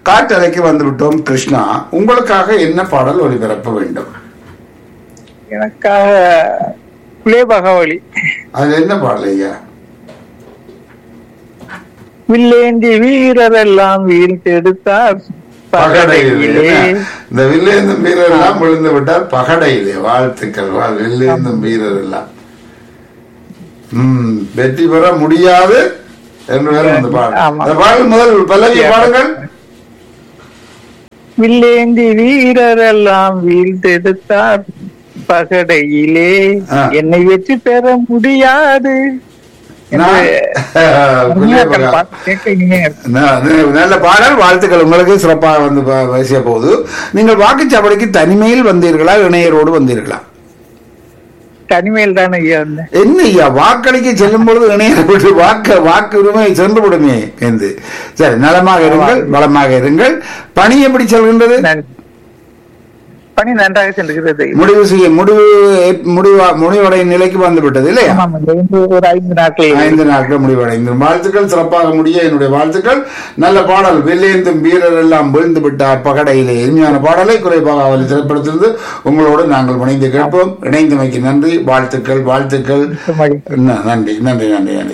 காற்றலைக்கு வந்து விட்டோம் கிருஷ்ணா உங்களுக்காக என்ன பாடல் ஒளிபரப்ப வேண்டும் எனக்காக புலே பகவலி அது என்ன பாடல் ஐயா வில்லேந்தி வீரரெல்லாம் வீழ்த்தெடுத்தார் பகடையிலே பகடையிலே இந்த வில்லேந்தும் வீரர் எல்லாம் விழுந்து விட்டார் பகடையிலே வாழ்த்துக்கள் வாழ் வில்லேந்தும் வீரர் எல்லாம் உம் வெற்றி பெற முடியாது என்று வேற அந்த பாடல் ஆமா. அந்த பாடல் முதல் பல்லவி பாடுங்கள் வில்லேந்தி வீரரெல்லாம் வீழ்த்தெடுத்தார் பகடையிலே ஆ. என்னை வெற்றி பெற முடியாது நான் இனிமையா பிள்ளை இருக்கிற மகா. பாட்டு கேட்க இனிமையா இருக்கு. ந- ந- நல்ல பாடல் வாழ்த்துக்கள் உங்களுக்கு சிறப்பாக வந்து ப- பேசிய போது நீங்கள் வாக்குச்சாவடிக்கு தனிமையில் வந்தீர்களா இணையரோடு வந்தீர்களா தனிமையில் தானே ஐயா இருந்தேன் என்ன ஐயா வாக்களிக்க செல்லும் பொழுது இணைய விட்டு வாக்கு வாக்கு உரிமை சென்று விடுமே என்று சரி நலமாக இருங்கள் பலமாக இருங்கள் பணி எப்படி செல்கின்றது நன்றி. பணி நன்றாக சென்றுகிறது முடிவு செய்ய முடிவு முடிவா முடிவடையும் நிலைக்கு வந்து விட்டது இல்லையா ஆமாம் ஐயா. இன்று ஒரு ஐந்து நாட்கள் ஐந்து நாட்கள் முடிவடைந்து வாழ்த்துக்கள் சிறப்பாக முடிய என்னுடைய வாழ்த்துக்கள் நல்ல பாடல் வெள்ளேந்தும் வீரர் எல்லாம் வீழ்ந்து விட்டார் பகடையிலே இனிமையான பாடலை குறைப்பாக அவள் திரைப்படத்திலிருந்து உங்களோடு நாங்கள் இணைந்து கேட்போம் இணைந்தமைக்கு நன்றி வாழ்த்துக்கள் வாழ்த்துக்கள் மகிழ்ச்சி. நன்றி நன்றி நன்றி நன்றி